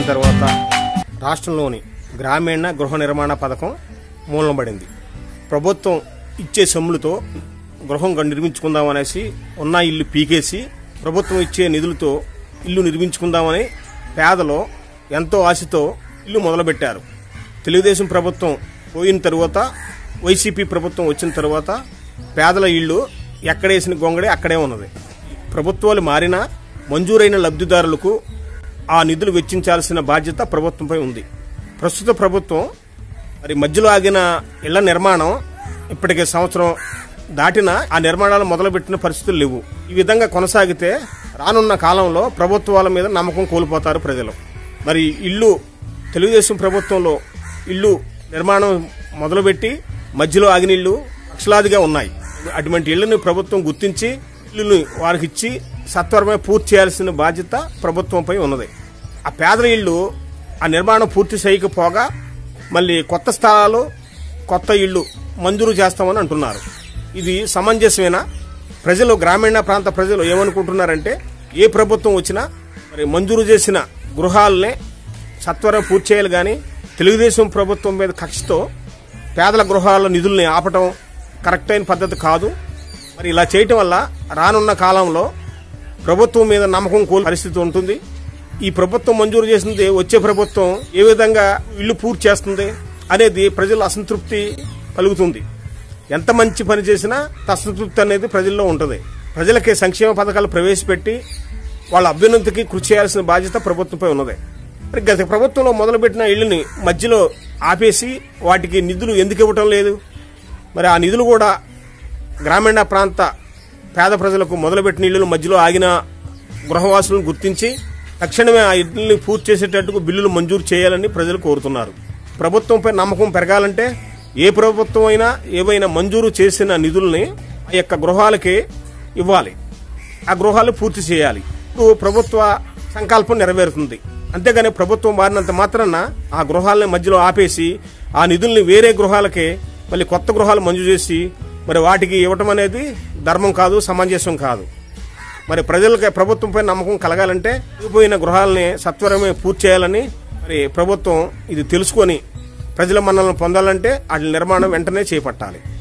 తర్వాత రాష్ట్రంలోని గ్రామీణ గృహ నిర్మాణ పథకం మూలనబడింది ప్రభుత్వం ఇచ్చే సొమ్ములతో గృహం గ- నిర్మించుకుందామనేసి ఉన్న ఇల్లు పీకేసి ప్రభుత్వం ఇచ్చే నిధులతో ఇల్లు నిర్మించుకుందామని పేదలు ఎంతో ఆశతో ఇల్లు మొదలుపెట్టారు తెలుగుదేశం ప్రభుత్వం పోయిన తరువాత వైసీపీ ప్రభుత్వం వచ్చిన తరువాత పేదల ఇళ్ళు ఎక్కడేసిన గొంగడే అక్కడే ఉన్నది ప్రభుత్వాలు మారినా మంజూరైన లబ్ధిదారులకు ఆ నిధులు వెచ్చించాల్సిన బాధ్యత ప్రభుత్వంపై ఉంది ప్రస్తుత ప్రభుత్వం మరి మధ్యలో ఆగిన ఇళ్ల నిర్మాణం ఇప్పటికే సంవత్సరం దాటిన ఆ నిర్మాణాలు మొదలుపెట్టిన పరిస్థితులు లేవు ఈ విధంగా కొనసాగితే రానున్న కాలంలో ప్రభుత్వాల మీద నమ్మకం కోల్పోతారు ప్రజలు మరి ఇల్లు తెలుగుదేశం ప్రభుత్వంలో ఇల్లు నిర్మాణం మొదలుపెట్టి మధ్యలో ఆగిన ఇల్లు లక్షలాదిగా ఉన్నాయి అటువంటి ఇళ్లను ప్రభుత్వం గుర్తించి ఇల్లుని వారికి ఇచ్చి సత్వరమే పూర్తి చేయాల్సిన బాధ్యత ప్రభుత్వంపై ఉన్నది ఆ పేదల ఇల్లు ఆ నిర్మాణం పూర్తి చేయకపోగా మళ్ళీ కొత్త స్థలాలు కొత్త ఇళ్ళు మంజూరు చేస్తామని అంటున్నారు ఇది సమంజసమేనా ప్రజలు గ్రామీణ ప్రాంత ప్రజలు ఏమనుకుంటున్నారంటే ఏ ప్రభుత్వం వచ్చినా మరి మంజూరు చేసిన గృహాలనే సత్వరం పూర్తి చేయాలి కానీ తెలుగుదేశం ప్రభుత్వం మీద కక్షతో పేదల గృహాల నిధుల్ని ఆపటం కరెక్ట్ అయిన పద్ధతి కాదు మరి ఇలా చేయటం వల్ల రానున్న కాలంలో ప్రభుత్వం మీద నమ్మకం కోల్ పరిస్థితి ఉంటుంది ఈ ప్రభుత్వం మంజూరు చేసింది వచ్చే ప్రభుత్వం ఏ విధంగా ఇల్లు పూర్తి చేస్తుంది అనేది ప్రజల అసంతృప్తి కలుగుతుంది ఎంత మంచి పని చేసినా అసంతృప్తి అనేది ప్రజల్లో ఉంటుంది ప్రజలకి సంక్షేమ పథకాలు ప్రవేశపెట్టి వాళ్ళ అభ్యున్నతికి కృషి చేయాల్సిన బాధ్యత ప్రభుత్వంపై ఉన్నది మరి గత ప్రభుత్వంలో మొదలుపెట్టిన ఇళ్లని మధ్యలో ఆపేసి వాటికి నిధులు ఎందుకు ఇవ్వటం లేదు మరి ఆ నిధులు కూడా గ్రామీణ ప్రాంత పేద ప్రజలకు మొదలుపెట్టిన ఇళ్లను మధ్యలో ఆగిన గృహవాసులను గుర్తించి తక్షణమే ఆ ఇళ్లని పూర్తి చేసేటట్టుకు బిల్లులు మంజూరు చేయాలని ప్రజలు కోరుతున్నారు ప్రభుత్వంపై నమ్మకం పెరగాలంటే ఏ ప్రభుత్వం అయినా ఏవైనా మంజూరు చేసిన నిధుల్ని ఆ యొక్క గృహాలకి ఇవ్వాలి ఆ గృహాలు పూర్తి చేయాలి ఇప్పుడు ప్రభుత్వ సంకల్పం నెరవేరుతుంది అంతేగాని ప్రభుత్వం మారినంత మాత్రాన ఆ గృహాలని మధ్యలో ఆపేసి ఆ నిధుల్ని వేరే గృహాలకే మళ్ళీ కొత్త గృహాలు మంజూరు చేసి మరి వాటికి ఇవ్వటం అనేది ధర్మం కాదు సమంజసం కాదు మరి ప్రజలకి ప్రభుత్వంపై నమ్మకం కలగాలంటే పోయిన గృహాలని సత్వరమే పూర్తి చేయాలని మరి ప్రభుత్వం ఇది తెలుసుకొని ప్రజల మన్నలను పొందాలంటే వాటి నిర్మాణం వెంటనే చేపట్టాలి